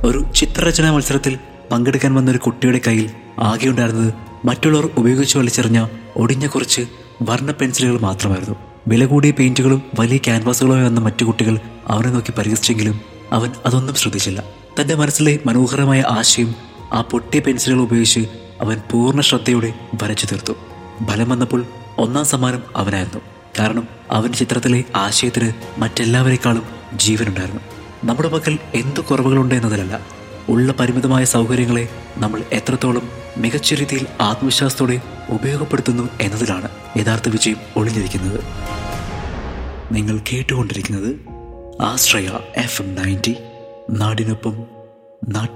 ഒരു ചിത്രരചനാ മത്സരത്തിൽ പങ്കെടുക്കാൻ വന്ന ഒരു കുട്ടിയുടെ കയ്യിൽ ആകെയുണ്ടായിരുന്നത് മറ്റുള്ളവർ ഉപയോഗിച്ച് വലിച്ചെറിഞ്ഞ ഒടിഞ്ഞ കുറച്ച് വർണ്ണ പെൻസിലുകൾ മാത്രമായിരുന്നു വില കൂടിയ പെയിന്റുകളും വലിയ ക്യാൻവാസുകളുമായി വന്ന മറ്റു കുട്ടികൾ അവനെ നോക്കി പരിഹസിച്ചെങ്കിലും അവൻ അതൊന്നും ശ്രദ്ധിച്ചില്ല തന്റെ മനസ്സിലെ മനോഹരമായ ആശയം ആ പൊട്ടിയ പെൻസിലുകൾ ഉപയോഗിച്ച് അവൻ പൂർണ്ണ ശ്രദ്ധയോടെ വരച്ചു തീർത്തു ഫലം വന്നപ്പോൾ ഒന്നാം സമ്മാനം അവനായിരുന്നു കാരണം അവൻ ചിത്രത്തിലെ ആശയത്തിന് മറ്റെല്ലാവരെക്കാളും ജീവനുണ്ടായിരുന്നു നമ്മുടെ പക്കൽ എന്ത് കുറവുകളുണ്ട് എന്നതിലല്ല ഉള്ള പരിമിതമായ സൗകര്യങ്ങളെ നമ്മൾ എത്രത്തോളം മികച്ച രീതിയിൽ ആത്മവിശ്വാസത്തോടെ ഉപയോഗപ്പെടുത്തുന്നു എന്നതിലാണ് യഥാർത്ഥ വിജയം ഒളിഞ്ഞിരിക്കുന്നത് നിങ്ങൾ കേട്ടുകൊണ്ടിരിക്കുന്നത് ആശ്രയ എഫ് എം നയൻറ്റി നാടിനൊപ്പം നാട്ടിൽ